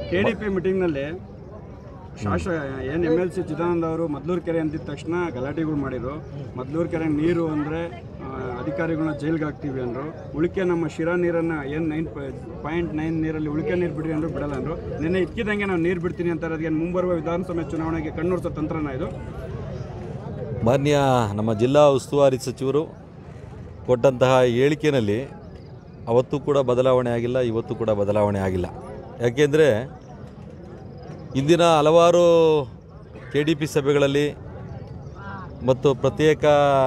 K D P ಮೀಟಿಂಗ್ನಲ್ಲಿ ಶಾಸಕ ಏನು M L C Chidananda ಅವರು ಮದ್ಲೂರು ಕೆರೆ ಅಂದಿದ ತಕ್ಷಣ ಗಲಾಟೆಗಳು ಮಾಡಿದ್ರು ಮದ್ಲೂರು ಕೆರೆ ನೀರು ಅಂದರೆ ಅಧಿಕಾರಿಗಳನ್ನ ಜೈಲ್ಗೆ ಹಾಕ್ತೀವಿ ಅಂದರು ಉಳಿಕೆ ನಮ್ಮ ಶಿರಾ ನೀರನ್ನು ಏನು ನೈನ್ ಪಾಯಿಂಟ್ ನೈನ್ ನೀರಲ್ಲಿ ಉಳಿಕೆ ನೀರು ಬಿಡ್ರಿ ಅಂದರು ಬಿಡಲ್ಲ ಅಂದರು ನಿನ್ನೆ ಇದ್ಕಿದಂಗೆ ನಾವು ನೀರು ಬಿಡ್ತೀನಿ ಅಂತಾರೆ ಅದಕ್ಕೆ ಮುಂಬರುವ ವಿಧಾನಸಭೆ ಚುನಾವಣೆಗೆ ಕಣ್ಣುರ್ಸೋ ತಂತ್ರನ ಇದು ಮಾನ್ಯ ನಮ್ಮ ಜಿಲ್ಲಾ ಉಸ್ತುವಾರಿ ಸಚಿವರು ಕೊಟ್ಟಂತಹ ಹೇಳಿಕೆಯಲ್ಲಿ ಅವತ್ತು ಕೂಡ ಬದಲಾವಣೆ ಆಗಿಲ್ಲ ಇವತ್ತು ಕೂಡ ಬದಲಾವಣೆ ಆಗಿಲ್ಲ ಯಾಕೆಂದರೆ ಇಂದಿನ ಹಲವಾರು ಕೆ ಡಿ ಪಿ ಸಭೆಗಳಲ್ಲಿ ಮತ್ತು ಪ್ರತ್ಯೇಕ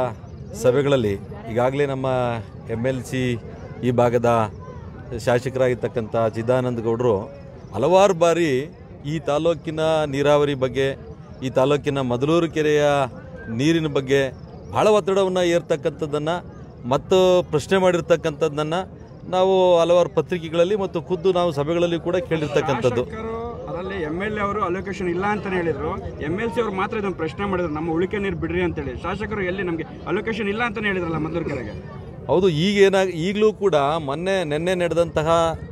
ಸಭೆಗಳಲ್ಲಿ ಈಗಾಗಲೇ ನಮ್ಮ ಎಮ್ ಎಲ್ ಸಿ ಈ ಭಾಗದ ಶಾಸಕರಾಗಿರ್ತಕ್ಕಂಥ ಚಿದಾನಂದ ಗೌಡರು ಹಲವಾರು ಬಾರಿ ಈ ತಾಲೂಕಿನ ನೀರಾವರಿ ಬಗ್ಗೆ ಈ ತಾಲೂಕಿನ ಮದಲೂರು ಕೆರೆಯ ನೀರಿನ ಬಗ್ಗೆ ಭಾಳ ಒತ್ತಡವನ್ನು ಏರ್ತಕ್ಕಂಥದ್ದನ್ನು ಮತ್ತು ಪ್ರಶ್ನೆ ಮಾಡಿರ್ತಕ್ಕಂಥದ್ದನ್ನು ನಾವು ಹಲವಾರು ಪತ್ರಿಕೆಗಳಲ್ಲಿ ಮತ್ತು ಖುದ್ದು ನಾವು ಸಭೆಗಳಲ್ಲಿ ಕೂಡ ಕೇಳಿರ್ತಕ್ಕಂಥದ್ದು ಶಾಸಕರು ಅದರಲ್ಲಿ ಎಮ್ ಎಲ್ ಎ ಅವರು ಅಲೋಕೇಶನ್ ಇಲ್ಲ ಅಂತಾನೆ ಹೇಳಿದ್ರು ಎಮ್ ಎಲ್ ಸಿ ಅವರು ಮಾತ್ರ ಇದನ್ನು ಪ್ರಶ್ನೆ ಮಾಡಿದ್ರು ನಮ್ಮ ಉಳಿಕೆ ನೀರು ಬಿಡ್ರಿ ಅಂತೇಳಿ ಶಾಸಕರು ಎಲ್ಲಿ ನಮಗೆ ಅಲೋಕೇಶನ್ ಇಲ್ಲ ಅಂತಾನೆ ಹೇಳಿದ್ರಲ್ಲ ಮದ್ದೂರು ಕೆರೆಗೆ ಹೌದು ಈಗ ಏನಾಗ ಈಗಲೂ ಕೂಡ ಮೊನ್ನೆ ನಿನ್ನೆ ನಡೆದಂತಹ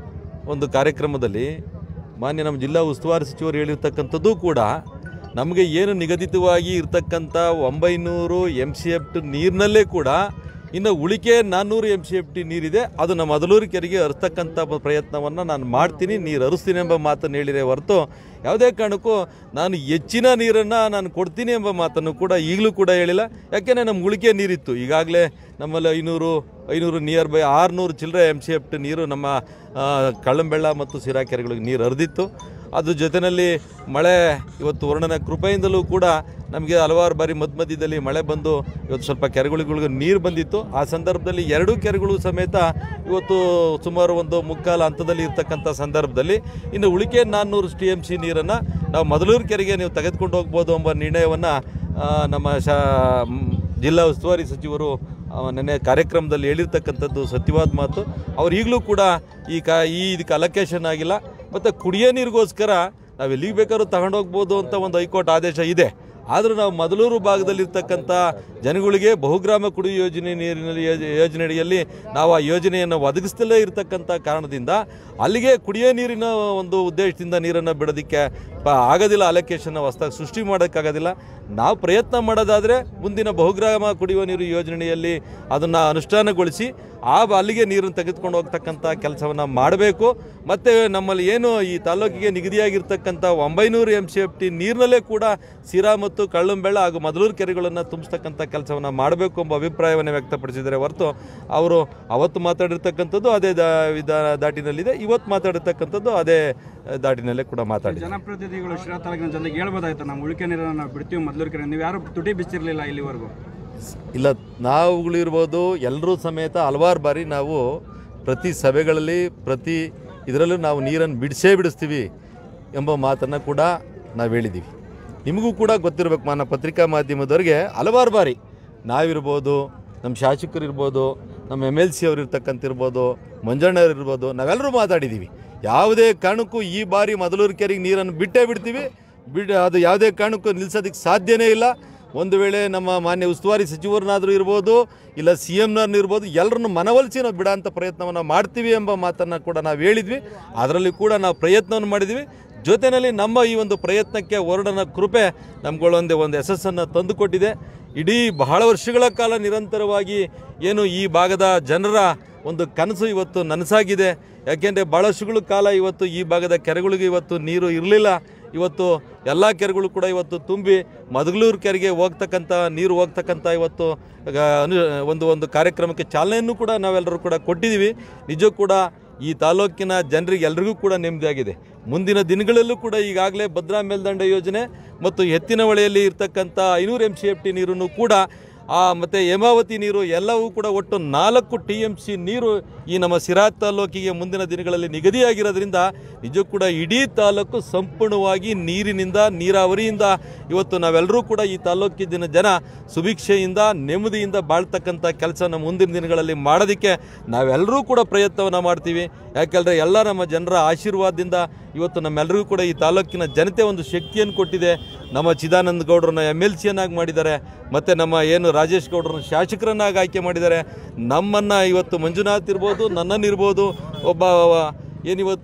ಒಂದು ಕಾರ್ಯಕ್ರಮದಲ್ಲಿ ಮಾನ್ಯ ನಮ್ಮ ಜಿಲ್ಲಾ ಉಸ್ತುವಾರಿ ಸಚಿವರು ಹೇಳಿರ್ತಕ್ಕಂಥದ್ದು ಕೂಡ ನಮಗೆ ಏನು ನಿಗದಿತವಾಗಿ ಇರ್ತಕ್ಕಂಥ ಒಂಬೈನೂರು ಎಮ್ ಸಿ ಎಫ್ ಟಿ ನೀರಿನಲ್ಲೇ ಕೂಡ ಇನ್ನು ಉಳಿಕೆ ನಾನ್ನೂರು ಎಮ್ ಸಿ ಎಫ್ ಟಿ ನೀರಿದೆ ಅದು ನಮ್ಮ ಮದಲೂರು ಕೆರೆಗೆ ಹರಿಸ್ತಕ್ಕಂಥ ಪ್ರಯತ್ನವನ್ನು ನಾನು ಮಾಡ್ತೀನಿ ನೀರು ಹರಿಸ್ತೀನಿ ಎಂಬ ಮಾತನ್ನು ಹೇಳಿದೆ ಹೊರತು ಯಾವುದೇ ಕಾರಣಕ್ಕೂ ನಾನು ಹೆಚ್ಚಿನ ನೀರನ್ನು ನಾನು ಕೊಡ್ತೀನಿ ಎಂಬ ಮಾತನ್ನು ಕೂಡ ಈಗಲೂ ಕೂಡ ಹೇಳಿಲ್ಲ ಯಾಕೆಂದರೆ ನಮ್ಮ ಉಳಿಕೆ ನೀರಿತ್ತು ಈಗಾಗಲೇ ನಮ್ಮಲ್ಲಿ ಐನೂರು ಐನೂರು ನಿಯರ್ ಬೈ ಆರುನೂರು ಚಿಲ್ಲರೆ ಎಮ್ ಸಿ ಎಫ್ ಟಿ ನೀರು ನಮ್ಮ ಆ, ಕಳ್ಳಂಬೆಳ್ಳ ಮತ್ತು ಸಿರಾ ಕೆರೆಗಳಿಗೆ ನೀರು ಹರಿದಿತ್ತು ಅದ್ರ ಜೊತೆಯಲ್ಲಿ ಮಳೆ ಇವತ್ತು ವರ್ಣನ ಕೃಪೆಯಿಂದಲೂ ಕೂಡ ನಮಗೆ ಹಲವಾರು ಬಾರಿ ಮಧ್ಯ ಮಧ್ಯದಲ್ಲಿ ಮಳೆ ಬಂದು ಇವತ್ತು ಸ್ವಲ್ಪ ಕೆರೆಗಳಿಗೆ ನೀರು ಬಂದಿತ್ತು ಆ ಸಂದರ್ಭದಲ್ಲಿ ಎರಡೂ ಕೆರೆಗಳು ಸಮೇತ ಇವತ್ತು ಸುಮಾರು ಒಂದು ಮುಕ್ಕಾಲು ಹಂತದಲ್ಲಿ ಇರ್ತಕ್ಕಂಥ ಸಂದರ್ಭದಲ್ಲಿ ಇನ್ನು ಉಳಿಕೆ ನಾನ್ನೂರು ಟಿ ಎಮ್ ಸಿ ನೀರನ್ನು ನಾವು ಮೊದಲೂರು ಕೆರೆಗೆ ನೀವು ತೆಗೆದುಕೊಂಡು ಹೋಗ್ಬೋದು ಎಂಬ ನಿರ್ಣಯವನ್ನು ನಮ್ಮ ಶಾ ಮ್, ಜಿಲ್ಲಾ ಉಸ್ತುವಾರಿ ಸಚಿವರು ಆ, ನೆನ್ನೆ ಕಾರ್ಯಕ್ರಮದಲ್ಲಿ ಹೇಳಿರ್ತಕ್ಕಂಥದ್ದು ಸತ್ಯವಾದ ಮಾತು ಅವ್ರು ಈಗಲೂ ಕೂಡ ಈ ಕಾ ಈ ಇದಕ್ಕೆ ಅಲೋಕೇಶನ್ ಆಗಿಲ್ಲ ಮತ್ತು ಕುಡಿಯೋ ನೀರಿಗೋಸ್ಕರ ನಾವು ಎಲ್ಲಿಗೆ ಬೇಕಾದ್ರೂ ತಗೊಂಡೋಗ್ಬೋದು ಅಂತ ಒಂದು ಹೈಕೋರ್ಟ್ ಆದೇಶ ಇದೆ ಆದರೂ ನಾವು ಮೊದಲೂರು ಭಾಗದಲ್ಲಿರ್ತಕ್ಕಂಥ ಜನಗಳಿಗೆ ಬಹುಗ್ರಾಮ ಕುಡಿಯುವ ಯೋಜನೆ ನೀರಿನಲ್ಲಿ ಯೋಜ- ಯೋಜನೆಯಡಿಯಲ್ಲಿ ನಾವು ಆ ಯೋಜನೆಯನ್ನು ಒದಗಿಸ್ತಲೇ ಇರತಕ್ಕಂಥ ಕಾರಣದಿಂದ ಅಲ್ಲಿಗೆ ಕುಡಿಯೋ ನೀರಿನ ಒಂದು ಉದ್ದೇಶದಿಂದ ನೀರನ್ನು ಬಿಡೋದಕ್ಕೆ ಪ ಆಗೋದಿಲ್ಲ ಅಲೋಕೇಶನ್ ಹೊಸ್ದಾಗಿ ಸೃಷ್ಟಿ ಮಾಡೋಕ್ಕಾಗೋದಿಲ್ಲ ನಾವು ಪ್ರಯತ್ನ ಮಾಡೋದಾದರೆ ಮುಂದಿನ ಬಹುಗ್ರಾಮ ಕುಡಿಯುವ ನೀರು ಯೋಜನೆಯಲ್ಲಿ ಅದನ್ನು ಅನುಷ್ಠಾನಗೊಳಿಸಿ ಆ ಬ- ಅಲ್ಲಿಗೆ ನೀರನ್ನು ತೆಗೆದುಕೊಂಡು ಹೋಗ್ತಕ್ಕಂಥ ಕೆಲಸವನ್ನು ಮಾಡಬೇಕು ಮತ್ತು ನಮ್ಮಲ್ಲಿ ಏನು ಈ ತಾಲೂಕಿಗೆ ನಿಗದಿಯಾಗಿರ್ತಕ್ಕಂಥ ಒಂಬೈನೂರು ಎಮ್ ಸಿ ಎಫ್ ಟಿ ನೀರಿನಲ್ಲೇ ಕೂಡ ಸಿರಾ ಮತ್ತು ಕಳ್ಳಂಬೆಳ್ಳ ಹಾಗೂ ಮದಲೂರು ಕೆರೆಗಳನ್ನು ತುಂಬಿಸ್ತಕ್ಕಂಥ ಕೆಲಸವನ್ನು ಮಾಡಬೇಕು ಎಂಬ ಅಭಿಪ್ರಾಯವನ್ನು ವ್ಯಕ್ತಪಡಿಸಿದ್ದಾರೆ ಹೊರತು ಅವರು ಅವತ್ತು ಮಾತಾಡಿರ್ತಕ್ಕಂಥದ್ದು ಅದೇ ದಾ ವಿಧಾನ ದಾಟಿನಲ್ಲಿದೆ ಇವತ್ತು ಮಾತಾಡಿರ್ತಕ್ಕಂಥದ್ದು ಅದೇ ದಾಟಿನಲ್ಲೇ ಕೂಡ ಮಾತಾಡಿದೆ ಜನಪ್ರತಿನಿಧಿಗಳು ಶಿರಾ ತಾಲೂಕಿನ ಜನತೆಗೆ ಹೇಳ್ಬೋದಾಯ್ತು ನಮ್ಮ ಉಳಿಕೆ ನೀರನ್ನು ನಾವು ಬಿಡ್ತೀವಿ ಮದ್ದೂರು ಕೆರೆ ನೀವು ಯಾರು ತುಟಿ ಬಿಚ್ಚಿರಲಿಲ್ಲ ಇಲ್ಲಿವರೆಗೂ ಇಲ್ಲ ನಾವುಗಳಿರ್ಬೋದು ಎಲ್ಲರೂ ಸಮೇತ ಹಲವಾರು ಬಾರಿ ನಾವು ಪ್ರತಿ ಸಭೆಗಳಲ್ಲಿ ಪ್ರತಿ ಇದರಲ್ಲೂ ನಾವು ನೀರನ್ನು ಬಿಡಿಸೇ ಬಿಡಿಸ್ತೀವಿ ಎಂಬ ಮಾತನ್ನು ಕೂಡ ನಾವು ಹೇಳಿದ್ದೀವಿ ನಿಮಗೂ ಕೂಡ ಗೊತ್ತಿರಬೇಕು ಮಾನ ಪತ್ರಿಕಾ ಮಾಧ್ಯಮದವ್ರಿಗೆ ಹಲವಾರು ಬಾರಿ ನಾವಿರ್ಬೋದು ನಮ್ಮ ಶಾಸಕರು ಇರ್ಬೋದು ನಮ್ಮ ಎಮ್ ಎಲ್ ಸಿ ಅವ್ರು ಇರ್ತಕ್ಕಂಥ ಇರ್ಬೋದು ಮಂಜಣ್ಣವ್ರು ಇರ್ಬೋದು ನಾವೆಲ್ಲರೂ ಮಾತಾಡಿದ್ದೀವಿ ಯಾವುದೇ ಕಾರಣಕ್ಕೂ ಈ ಬಾರಿ ಮೊದಲೂರು ಕೆರೆಗೆ ನೀರನ್ನು ಬಿಟ್ಟೇ ಬಿಡ್ತೀವಿ ಬಿಡ್ ಅದು ಯಾವುದೇ ಕಾರಣಕ್ಕೂ ನಿಲ್ಸೋದಕ್ಕೆ ಸಾಧ್ಯನೇ ಇಲ್ಲ ಒಂದು ವೇಳೆ ನಮ್ಮ ಮಾನ್ಯ ಉಸ್ತುವಾರಿ ಸಚಿವರನ್ನಾದರೂ ಇರ್ಬೋದು ಇಲ್ಲ ಸಿ ಎಮ್ನವ್ರನ್ನ ಇರ್ಬೋದು ಎಲ್ಲರನ್ನು ಮನವೊಲಿಸಿ ನಾವು ಬಿಡೋಂಥ ಪ್ರಯತ್ನವನ್ನು ಮಾಡ್ತೀವಿ ಎಂಬ ಮಾತನ್ನು ಕೂಡ ನಾವು ಹೇಳಿದ್ವಿ ಅದರಲ್ಲಿ ಕೂಡ ನಾವು ಪ್ರಯತ್ನವನ್ನು ಮಾಡಿದ್ವಿ ಜೊತೆಯಲ್ಲಿ ನಮ್ಮ ಈ ಒಂದು ಪ್ರಯತ್ನಕ್ಕೆ ವರ್ಣನ ಕೃಪೆ ನಮ್ಗಳೊಂದೇ ಒಂದು ಯಶಸ್ಸನ್ನು ತಂದುಕೊಟ್ಟಿದೆ ಇಡೀ ಬಹಳ ವರ್ಷಗಳ ಕಾಲ ನಿರಂತರವಾಗಿ ಏನು ಈ ಭಾಗದ ಜನರ ಒಂದು ಕನಸು ಇವತ್ತು ನನಸಾಗಿದೆ ಯಾಕೆಂದರೆ ಭಾಳಷ್ಟುಗಳ ಕಾಲ ಇವತ್ತು ಈ ಭಾಗದ ಕೆರೆಗಳಿಗೆ ಇವತ್ತು ನೀರು ಇರಲಿಲ್ಲ ಇವತ್ತು ಎಲ್ಲ ಕೆರೆಗಳು ಕೂಡ ಇವತ್ತು ತುಂಬಿ ಮದಗಲೂರು ಕೆರೆಗೆ ಹೋಗ್ತಕ್ಕಂಥ ನೀರು ಹೋಗ್ತಕ್ಕಂಥ ಇವತ್ತು ಆ, ಅನು ಒಂದು ಒಂದು ಕಾರ್ಯಕ್ರಮಕ್ಕೆ ಚಾಲನೆಯನ್ನು ಕೂಡ ನಾವೆಲ್ಲರೂ ಕೂಡ ಕೊಟ್ಟಿದ್ದೀವಿ ನಿಜಕ್ಕೂ ಕೂಡ ಈ ತಾಲೂಕಿನ ಜನರಿಗೆ ಎಲ್ರಿಗೂ ಕೂಡ ನೆಮ್ಮದಿಯಾಗಿದೆ ಮುಂದಿನ ದಿನಗಳಲ್ಲೂ ಕೂಡ ಈಗಾಗಲೇ ಭದ್ರಾ ಮೇಲ್ದಂಡ ಯೋಜನೆ ಮತ್ತು ಎತ್ತಿನ ಹೊಳೆಯಲ್ಲಿ ಇರ್ತಕ್ಕಂಥ ಐನೂರು ಎಮ್ ಸಿ ಎಫ್ ಟಿ ನೀರನ್ನು ಕೂಡ ಆ ಮತ್ತು ಹೇಮಾವತಿ ನೀರು ಎಲ್ಲವೂ ಕೂಡ ಒಟ್ಟು ನಾಲ್ಕು ಟಿ ಎಮ್ ಸಿ ನೀರು ಈ ನಮ್ಮ ಸಿರಾ ತಾಲೂಕಿಗೆ ಮುಂದಿನ ದಿನಗಳಲ್ಲಿ ನಿಗದಿಯಾಗಿರೋದ್ರಿಂದ ನಿಜಕ್ಕೂ ಕೂಡ ಇಡೀ ತಾಲೂಕು ಸಂಪೂರ್ಣವಾಗಿ ನೀರಿನಿಂದ ನೀರಾವರಿಯಿಂದ ಇವತ್ತು ನಾವೆಲ್ಲರೂ ಕೂಡ ಈ ತಾಲೂಕಿನ ಜನ ಸುಭಿಕ್ಷೆಯಿಂದ ನೆಮ್ಮದಿಯಿಂದ ಬಾಳ್ತಕ್ಕಂಥ ಕೆಲಸನ ಮುಂದಿನ ದಿನಗಳಲ್ಲಿ ಮಾಡೋದಕ್ಕೆ ನಾವೆಲ್ಲರೂ ಕೂಡ ಪ್ರಯತ್ನವನ್ನು ಮಾಡ್ತೀವಿ ಯಾಕೆಂದರೆ ಎಲ್ಲ ನಮ್ಮ ಜನರ ಆಶೀರ್ವಾದದಿಂದ ಇವತ್ತು ನಮ್ಮೆಲ್ಲರಿಗೂ ಕೂಡ ಈ ತಾಲೂಕಿನ ಜನತೆ ಒಂದು ಶಕ್ತಿಯನ್ನು ಕೊಟ್ಟಿದೆ ನಮ್ಮ ಚಿದಾನಂದ ಗೌಡ್ರನ್ನ ಎಮ್ ಎಲ್ ಸಿಯನ್ನಾಗಿ ಮಾಡಿದ್ದಾರೆ ಮತ್ತು ನಮ್ಮ ಏನು ರಾಜೇಶ್ ಗೌಡ್ರನ್ನ ಶಾಸಕರನ್ನಾಗಿ ಆಯ್ಕೆ ಮಾಡಿದ್ದಾರೆ ನಮ್ಮನ್ನು ಇವತ್ತು ಮಂಜುನಾಥ್ ಇರ್ಬೋದು ನನ್ನನ್ನು ಇರ್ಬೋದು ಒಬ್ಬ ಏನಿವತ್ತು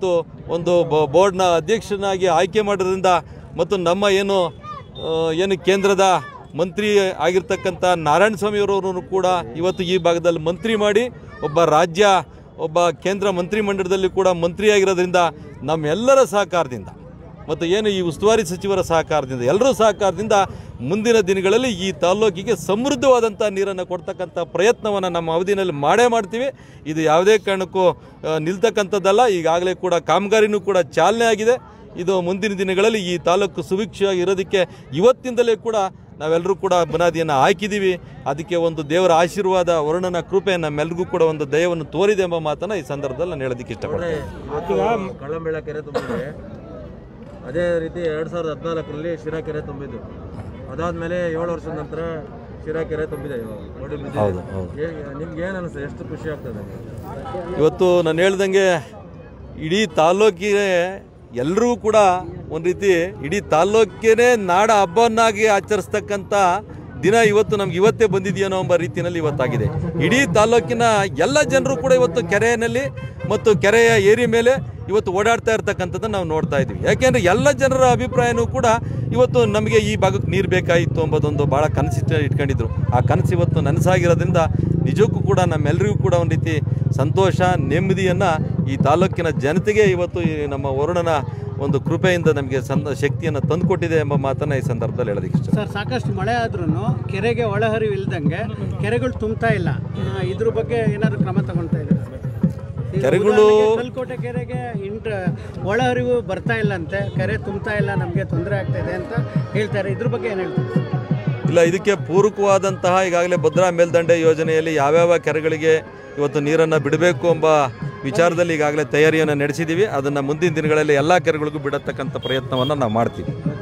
ಒಂದು ಬ- ಬೋರ್ಡ್ನ ಅಧ್ಯಕ್ಷನಾಗಿ ಆಯ್ಕೆ ಮಾಡೋದ್ರಿಂದ ಮತ್ತು ನಮ್ಮ ಏನು ಆ, ಏನು ಕೇಂದ್ರದ ಮಂತ್ರಿ ಆಗಿರ್ತಕ್ಕಂಥ ನಾರಾಯಣ ಸ್ವಾಮಿಯವರನ್ನು ಕೂಡ ಇವತ್ತು ಈ ಭಾಗದಲ್ಲಿ ಮಂತ್ರಿ ಮಾಡಿ ಒಬ್ಬ ರಾಜ್ಯ ಒಬ್ಬ ಕೇಂದ್ರ ಮಂತ್ರಿ ಮಂಡಲದಲ್ಲಿ ಕೂಡ ಮಂತ್ರಿ ಆಗಿರೋದ್ರಿಂದ ನಮ್ಮೆಲ್ಲರ ಸಹಕಾರದಿಂದ ಮತ್ತು ಏನು ಈ ಉಸ್ತುವಾರಿ ಸಚಿವರ ಸಹಕಾರದಿಂದ ಎಲ್ಲರೂ ಸಹಕಾರದಿಂದ ಮುಂದಿನ ದಿನಗಳಲ್ಲಿ ಈ ತಾಲ್ಲೂಕಿಗೆ ಸಮೃದ್ಧವಾದಂಥ ನೀರನ್ನು ಕೊಡ್ತಕ್ಕಂಥ ಪ್ರಯತ್ನವನ್ನು ನಮ್ಮ ಅವಧಿನಲ್ಲಿ ಮಾಡೇ ಮಾಡ್ತೀವಿ ಇದು ಯಾವುದೇ ಕಾರಣಕ್ಕೂ ಆ, ನಿಲ್ತಕ್ಕಂಥದ್ದಲ್ಲ ಈಗಾಗಲೇ ಕೂಡ ಕಾಮಗಾರಿನೂ ಕೂಡ ಚಾಲನೆ ಆಗಿದೆ ಇದು ಮುಂದಿನ ದಿನಗಳಲ್ಲಿ ಈ ತಾಲೂಕು ಸುಭಿಕ್ಷವಾಗಿ ಇರೋದಕ್ಕೆ ಇವತ್ತಿಂದಲೇ ಕೂಡ ನಾವೆಲ್ಲರೂ ಕೂಡ ಬುನಾದಿಯನ್ನು ಹಾಕಿದ್ದೀವಿ ಅದಕ್ಕೆ ಒಂದು ದೇವರ ಆಶೀರ್ವಾದ ವರುಣನ ಕೃಪೆ ನಮ್ಮೆಲ್ರಿಗೂ ಕೂಡ ಒಂದು ದಯವನ್ನು ತೋರಿದೆ ಎಂಬ ಮಾತನ್ನು ಈ ಸಂದರ್ಭದಲ್ಲಿ ನಾನು ಹೇಳೋದಕ್ಕೆ ಇಷ್ಟಪಡ್ತೀನಿ ಇವತ್ತು ಕಳ್ಳಂಬೆಳ ಕೆರೆ ತುಂಬಿದೆ ಅದೇ ರೀತಿ ಎರಡ್ ಸಾವಿರದ ಹದಿನಾಲ್ಕರಲ್ಲಿ ಶಿರಾ ಕೆರೆ ತುಂಬಿದ್ದು ಅದಾದ್ಮೇಲೆ ಏಳು ವರ್ಷದ ನಂತರ ಶಿರಾ ಕೆರೆ ತುಂಬಿದೆ ಇವಾಗ ನೋಡಿ ಬಿದ್ದಿದೆ. ಹೌದು ಹೌದು ಏ- ನಿಮ್ಗೆ ಏನು ಅನಿಸ್ತದೆ ಎಷ್ಟು ಖುಷಿ ಆಗ್ತದೆ ಇವತ್ತು ನಾನು ಹೇಳ್ದಂಗೆ ಇಡೀ ತಾಲ್ಲೂಕಿಗೆ ಎಲ್ಲರಿಗೂ ಕೂಡ ಒಂದು ರೀತಿ ಇಡೀ ತಾಲ್ಲೂಕೇನೆ ನಾಡ ಹಬ್ಬವನ್ನಾಗಿ ಆಚರಿಸ್ತಕ್ಕಂಥ ದಿನ ಇವತ್ತು ನಮ್ಗೆ ಇವತ್ತೇ ಬಂದಿದೆಯೇನೋ ಎಂಬ ರೀತಿಯಲ್ಲಿ ಇವತ್ತಾಗಿದೆ ಇಡೀ ತಾಲ್ಲೂಕಿನ ಎಲ್ಲ ಜನರು ಕೂಡ ಇವತ್ತು ಕೆರೆಯಲ್ಲಿ ಮತ್ತು ಕೆರೆಯ ಏರಿ ಮೇಲೆ ಇವತ್ತು ಓಡಾಡ್ತಾ ಇರ್ತಕ್ಕಂಥದ್ದನ್ನು ನಾವು ನೋಡ್ತಾ ಇದ್ವಿ ಯಾಕೆಂದರೆ ಎಲ್ಲ ಜನರ ಅಭಿಪ್ರಾಯನೂ ಕೂಡ ಇವತ್ತು ನಮಗೆ ಈ ಭಾಗಕ್ಕೆ ನೀರು ಬೇಕಾಗಿತ್ತು ಎಂಬುದೊಂದು ಭಾಳ ಕನಸಿಟ್ಟು ಇಟ್ಕೊಂಡಿದ್ರು ಆ ಕನಸು ಇವತ್ತು ನನಸಾಗಿರೋದ್ರಿಂದ ನಿಜಕ್ಕೂ ಕೂಡ ನಮ್ಮೆಲ್ಲರಿಗೂ ಕೂಡ ಒಂದು ರೀತಿ ಸಂತೋಷ ನೆಮ್ಮದಿಯನ್ನು ಈ ತಾಲೂಕಿನ ಜನತೆಗೆ ಇವತ್ತು ಈ ನಮ್ಮ ವರುಣನ ಒಂದು ಕೃಪೆಯಿಂದ ನಮಗೆ ಸಂದ ಶಕ್ತಿಯನ್ನು ತಂದುಕೊಟ್ಟಿದೆ ಎಂಬ ಮಾತನ್ನು ಈ ಸಂದರ್ಭದಲ್ಲಿ ಹೇಳೋದಕ್ಕೆ ಇಷ್ಟ ಸರ್ ಸಾಕಷ್ಟು ಮಳೆ ಆದ್ರೂ ಕೆರೆಗೆ ಒಳಹರಿವು ಇಲ್ದಂಗೆ ಕೆರೆಗಳು ತುಂಬ್ತಾ ಇಲ್ಲ ಆ, ಇದ್ರ ಬಗ್ಗೆ ಏನಾದ್ರು ಕ್ರಮ ತಗೊಳ್ತಾ ಇದ್ದಾರೆ ಕೆರೆಗಳು- ಕಲ್ಕೋಟೆ ಕೆರೆಗೆ ಇಂಟ್ ಒಳಹರಿವು ಬರ್ತಾ ಇಲ್ಲ ಅಂತೆ ಕೆರೆ ತುಂಬ್ತಾ ಇಲ್ಲ ನಮಗೆ ತೊಂದರೆ ಆಗ್ತಾ ಇದೆ ಅಂತ ಹೇಳ್ತಾರೆ ಇದ್ರ ಬಗ್ಗೆ ಏನು ಹೇಳ್ತಾರೆ ಇಲ್ಲ ಇದಕ್ಕೆ ಪೂರಕವಾದಂತಹ ಈಗಾಗಲೇ ಭದ್ರಾ ಮೇಲ್ದಂಡೆ ಯೋಜನೆಯಲ್ಲಿ ಯಾವ್ಯಾವ ಕೆರೆಗಳಿಗೆ ಇವತ್ತು ನೀರನ್ನು ಬಿಡಬೇಕು ಎಂಬ ವಿಚಾರದಲ್ಲಿ ಈಗಾಗಲೇ ತಯಾರಿಯನ್ನು ನಡೆಸಿದ್ದೀವಿ ಅದನ್ನು ಮುಂದಿನ ದಿನಗಳಲ್ಲಿ ಎಲ್ಲ ಕೆರೆಗಳಿಗೂ ಬಿಡತಕ್ಕಂಥ ಪ್ರಯತ್ನವನ್ನು ನಾವು ಮಾಡ್ತೀವಿ